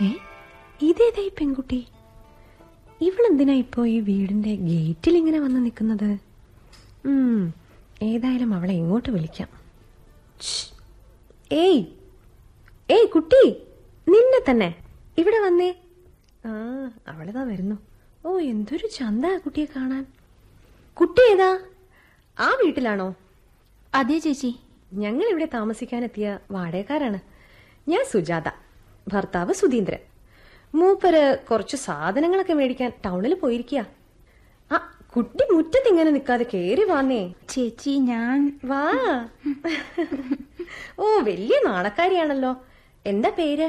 ഏ ഇതേതാ ഈ പെൺകുട്ടി ഇവളെന്തിനാ ഇപ്പോ ഈ വീടിന്റെ ഗേറ്റിൽ ഇങ്ങനെ വന്ന് നിൽക്കുന്നത് ഉം, ഏതായാലും അവളെ ഇങ്ങോട്ട് വിളിക്കാം ഛ്. ഏയ് ഏയ് കുട്ടി നിന്നെ തന്നെ ഇവിടെ വന്നേ ആ അവളിതാ വരുന്നു ഓ എന്തൊരു ചന്ത കുട്ടിയെ കാണാൻ കുട്ടി ഏതാ ആ വീട്ടിലാണോ അതെ ചേച്ചി ഞങ്ങൾ ഇവിടെ താമസിക്കാനെത്തിയ വാടകക്കാരാണ് ഞാൻ സുജാത ഭർത്താവ് സുധീന്ദ്രൻ മൂപ്പര് കുറച്ച് സാധനങ്ങളൊക്കെ മേടിക്കാൻ ടൗണിൽ പോയിരിക്കുക ആ കുട്ടി മുറ്റത്ത് ഇങ്ങനെ നിൽക്കാതെ കേറി വാന്നേ ചേച്ചി ഞാൻ വാ ഓ വലിയ നാണക്കാരിയാണല്ലോ എന്താ പേര്